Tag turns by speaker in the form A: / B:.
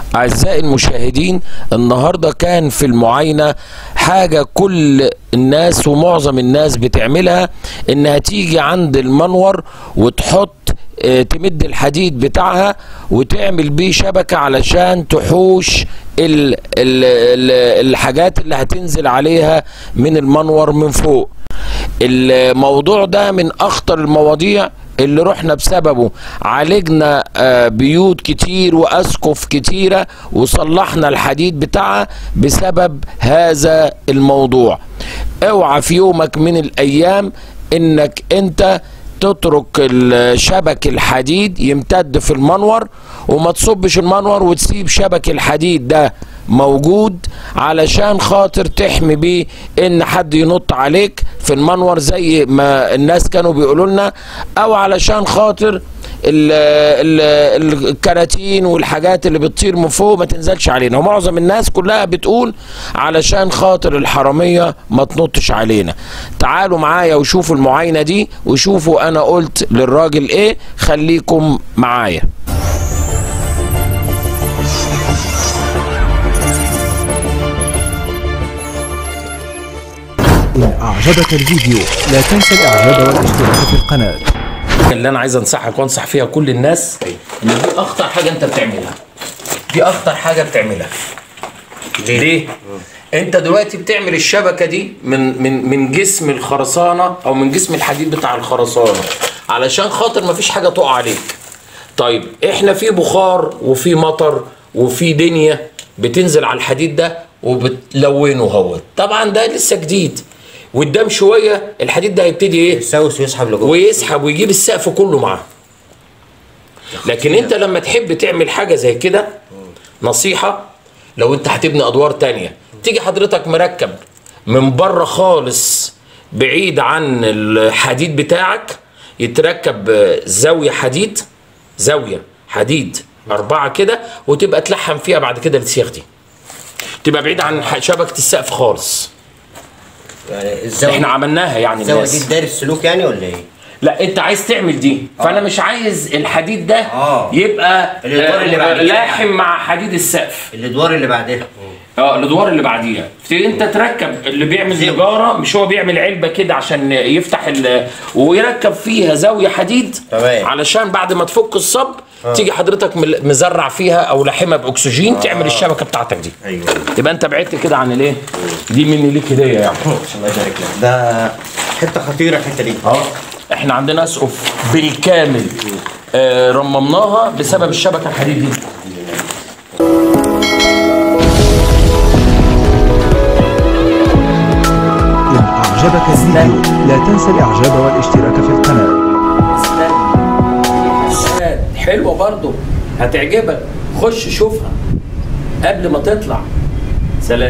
A: أعزائي المشاهدين النهاردة كان في المعاينة حاجة كل الناس ومعظم الناس بتعملها إنها تيجي عند المنور وتحط آه، تمد الحديد بتاعها وتعمل بيه شبكة علشان تحوش ال ال ال الحاجات اللي هتنزل عليها من المنور من فوق الموضوع ده من أخطر المواضيع اللي رحنا بسببه عالجنا آه، بيوت كتير واسقف كتيره وصلحنا الحديد بتاعها بسبب هذا الموضوع اوعى في يومك من الايام انك انت تترك الشبك الحديد يمتد في المنور وما تصبش المنور وتسيب شبك الحديد ده موجود علشان خاطر تحمي بيه ان حد ينط عليك في المنور زي ما الناس كانوا بيقولوا لنا او علشان خاطر ال ال الكراتين والحاجات اللي بتطير من فوق ما تنزلش علينا ومعظم الناس كلها بتقول علشان خاطر الحرامية ما تنطش علينا تعالوا معايا وشوفوا المعاينة دي وشوفوا انا قلت للراجل ايه خليكم معايا
B: إن أعجبك الفيديو لا تنسى الإعجاب والاشتراك في القناة
A: اللي انا عايز انصحك وانصح فيها كل الناس ان دي اخطر حاجه انت بتعملها دي اخطر حاجه بتعملها ليه, ليه؟ انت دلوقتي بتعمل الشبكه دي من من من جسم الخرسانه او من جسم الحديد بتاع الخرسانه علشان خاطر ما فيش حاجه تقع عليك طيب احنا في بخار وفي مطر وفي دنيا بتنزل على الحديد ده وبتلونه هو طبعا ده لسه جديد قدام شويه الحديد ده هيبتدي ايه
C: يسوس ويسحب لجوه
A: ويسحب ويجيب السقف كله معاه لكن انت لما تحب تعمل حاجه زي كده نصيحه لو انت هتبني ادوار تانية تيجي حضرتك مركب من بره خالص بعيد عن الحديد بتاعك يتركب زاويه حديد زاويه حديد اربعه كده وتبقى تلحم فيها بعد كده السياخ دي تبقى بعيد عن شبكه السقف خالص
C: يعني الزاويه
A: احنا عملناها يعني
C: الزاويه
A: الناس
C: دي داير السلوك يعني ولا ايه؟
A: لا انت عايز تعمل دي فانا مش عايز الحديد ده
C: آه.
A: يبقى
C: الادوار اللي
A: آه،
C: بعد كده
A: لاحم مع حديد السقف
C: الادوار اللي بعدها
A: اه الادوار اللي بعديها تبتدي انت تركب اللي بيعمل
C: زاوية.
A: نجاره مش هو بيعمل علبه كده عشان يفتح ال ويركب فيها زاويه حديد
C: تمام.
A: علشان بعد ما تفك الصب تيجي حضرتك مل- مزرع فيها او لاحمها باكسجين تعمل الشبكه بتاعتك دي
C: ايوه
A: يبقى انت بعدت كده عن الايه دي مني ليك هديه يعني
C: الله يبارك لك ده حته خطيره الحته دي
A: اه احنا عندنا اسقف بالكامل آه رممناها بسبب الشبكه الحديد دي
B: إن أعجبك الفيديو لا تنسى الإعجاب والاشتراك في القناة
A: استنى حلوه برضو هتعجبك خش شوفها قبل ما تطلع سلام